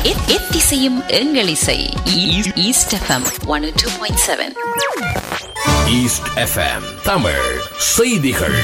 எத்திசையும் எங்கள் இசை East FM one two point seven East FM Tamil செய்திகள்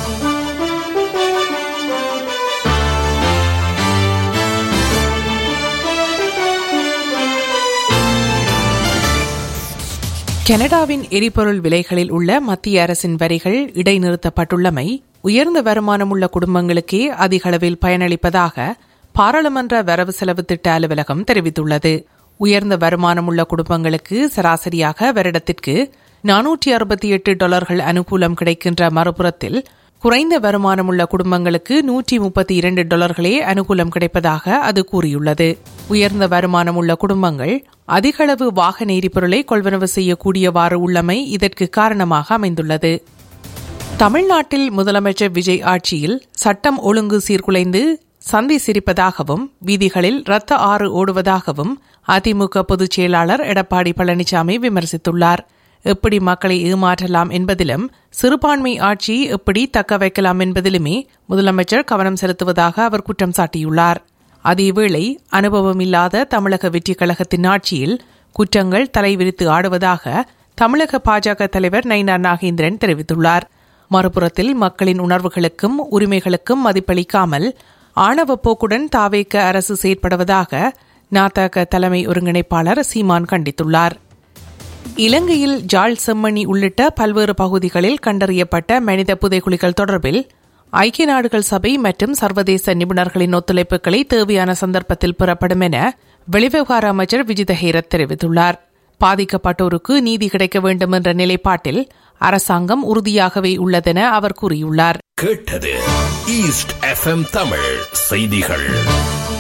கனடாவின் எரிபொருள் விலைகளில் உள்ள மத்திய அரசின் வரிகள் இடைநிறுத்தப்பட்டுள்ளமை உயர்ந்த வருமானமுள்ள குடும்பங்களுக்கே அதிக அளவில் பயனளிப்பதாக பாராளுமன்ற வரவு செலவு திட்ட அலுவலகம் தெரிவித்துள்ளது உயர்ந்த வருமானமுள்ள குடும்பங்களுக்கு சராசரியாக வருடத்திற்கு நானூற்றி அறுபத்தி எட்டு டாலர்கள் அனுகூலம் கிடைக்கின்ற மறுபுறத்தில் குறைந்த வருமானமுள்ள குடும்பங்களுக்கு நூற்றி முப்பத்தி இரண்டு டாலர்களே அனுகூலம் கிடைப்பதாக அது கூறியுள்ளது உயர்ந்த வருமானமுள்ள குடும்பங்கள் அதிகளவு வாகன எரிபொருளை கொள்வனவு செய்யக்கூடியவாறு உள்ளமை இதற்கு காரணமாக அமைந்துள்ளது தமிழ்நாட்டில் முதலமைச்சர் விஜய் ஆட்சியில் சட்டம் ஒழுங்கு சீர்குலைந்து சந்தி சிரிப்பதாகவும் வீதிகளில் ரத்த ஆறு ஓடுவதாகவும் அதிமுக பொதுச் செயலாளர் எடப்பாடி பழனிசாமி விமர்சித்துள்ளார் எப்படி மக்களை ஏமாற்றலாம் என்பதிலும் சிறுபான்மை ஆட்சியை எப்படி தக்க வைக்கலாம் என்பதிலுமே முதலமைச்சர் கவனம் செலுத்துவதாக அவர் குற்றம் சாட்டியுள்ளார் அதேவேளை அனுபவம் இல்லாத தமிழக வெற்றிக் கழகத்தின் ஆட்சியில் குற்றங்கள் தலைவிரித்து ஆடுவதாக தமிழக பாஜக தலைவர் நயினார் நாகேந்திரன் தெரிவித்துள்ளார் மறுபுறத்தில் மக்களின் உணர்வுகளுக்கும் உரிமைகளுக்கும் மதிப்பளிக்காமல் ஆணவ போக்குடன் தாவேக்க அரசு செயற்படுவதாக நாத்தக தலைமை ஒருங்கிணைப்பாளர் சீமான் கண்டித்துள்ளார் இலங்கையில் ஜாழ் செம்மணி உள்ளிட்ட பல்வேறு பகுதிகளில் கண்டறியப்பட்ட மனித புதைகுழிகள் தொடர்பில் ஐக்கிய நாடுகள் சபை மற்றும் சர்வதேச நிபுணர்களின் ஒத்துழைப்புகளை தேவையான சந்தர்ப்பத்தில் பெறப்படும் என வெளிவிவகார அமைச்சர் விஜித ஹேரத் தெரிவித்துள்ளார் பாதிக்கப்பட்டோருக்கு நீதி கிடைக்க வேண்டும் என்ற நிலைப்பாட்டில் அரசாங்கம் உறுதியாகவே உள்ளதென அவர் கூறியுள்ளார் கேட்டது ஈஸ்ட் எஃப்எம் தமிழ் செய்திகள்